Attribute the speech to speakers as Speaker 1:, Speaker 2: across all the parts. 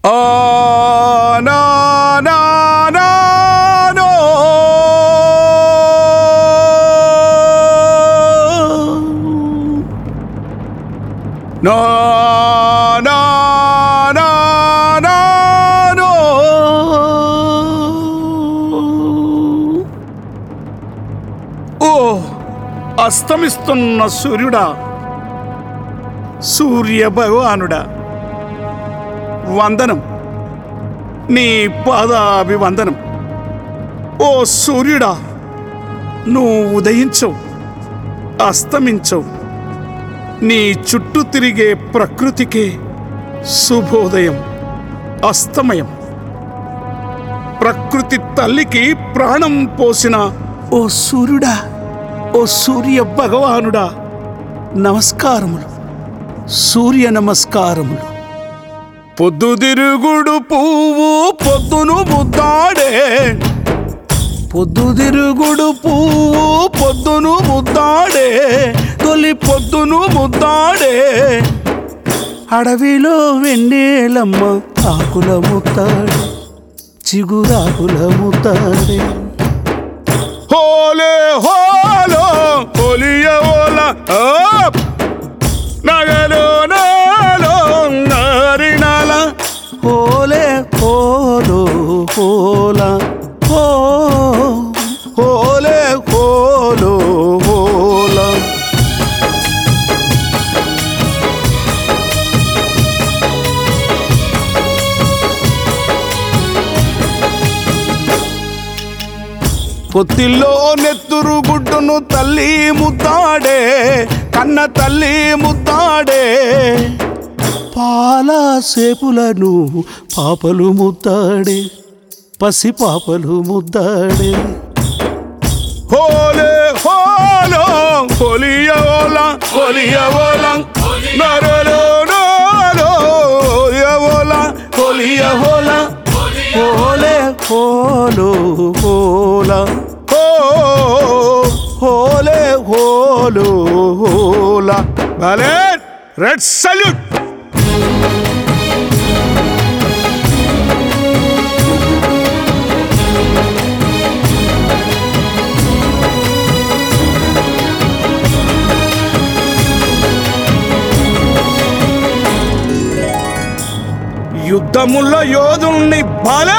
Speaker 1: ఆ నా నా నా నో. నా నా నా నా నో. ఓ అస్తమిస్తున్న సూర్యుడా సూర్య భగవానుడా వందనం నీ పాదాభివందనం ఓ సూర్యుడా నువ్వు ఉదయించవు అస్తమించవు నీ చుట్టూ తిరిగే ప్రకృతికే శుభోదయం అస్తమయం ప్రకృతి తల్లికి ప్రాణం పోసిన ఓ సూర్యుడా ఓ సూర్య భగవానుడా నమస్కారములు సూర్య నమస్కారములు పొద్దుదిరుగుడు పువ్వు పొద్దును ముద్దాడే పొద్దుదిరుగుడు పువ్వు పొద్దును ముద్దాడే తొలి పొద్దును ముద్దాడే అడవిలో వెన్నెలమ్మ ఆకుల ముత్తాడే చిగురాకుల ముత్తాడే హోలే హోలో హోలియ ఓల ఆప్ నగలో నాలో నారినాల హోలే హోలో హోల హో హోలే హోలో హోల పొత్తిల్లో నెత్తురు గుడ్డును తల్లి ముద్దాడే కన్న తల్లి ముద్దాడే పాల సేపులను పాపలు ముద్దాడే పసి పాపలు ముద్దాడే హోలే హోలో హోలియోల హోలియోల నరలో నరలో హోలియోల హోలియోల హోలే హోలో హోల హో హోలే హోలో హోల భలే రెడ్ సల్యూట్ యుద్ధముల్లో యోధుల్ని బల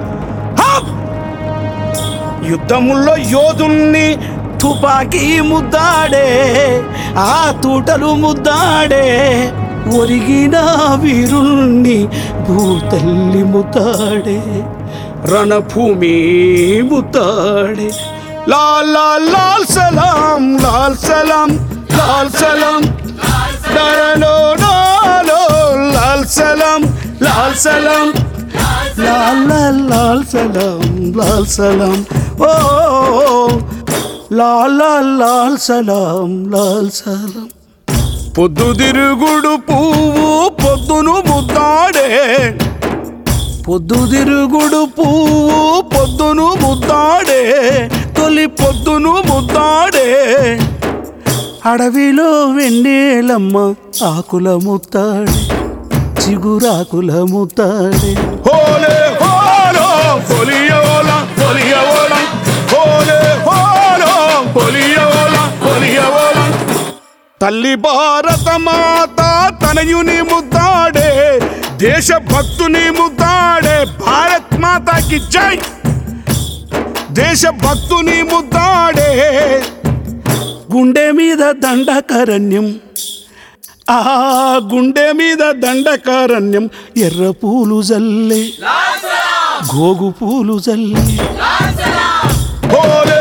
Speaker 1: యుద్ధముల్లో యోధుల్ని తుపాకీ ముద్దాడే ఆ తూటలు ముద్దాడే ఒరిగిన వీరుల్ని భూతల్లి ముద్దాడే రణభూమి ముద్దాడే లాల్ లాల్ లాల్ సలాం లాల్ సలాం లాల్ సలాం నరలో నాలో లాల్ సలాం లాల్ సలాం లాల్ లాల్ లాల్ సలాం లాల్ సలాం ఓ లాల్ లాల్ లాల్ సలాం లాల్ సలాం పొద్దుదిరుగుడు పువ్వు పొద్దును ముద్దాడే పొద్దుదిరుగుడు పువ్వు పొద్దును ముద్దాడే తొలి పొద్దును ముద్దాడే అడవిలో వెన్నెలమ్మ ఆకుల ముత్తాడే చిగురాకుల ముత్తాడే హోలే హోలో హోలియోల హోలియోల హోలే హోలో హోలియోల హోలియోల తల్లి భారత మాత తనయుని ముద్దాడే దేశభక్తుని ముద్దాడే భారత్ మాతాకి జై దేశభక్తుని ముద్దాడే గుండె మీద దండకరణ్యం ఆ గుండె మీద దండకారణ్యం ఎర్ర పూలు జల్లే గోగు పూలు జల్లే హోలే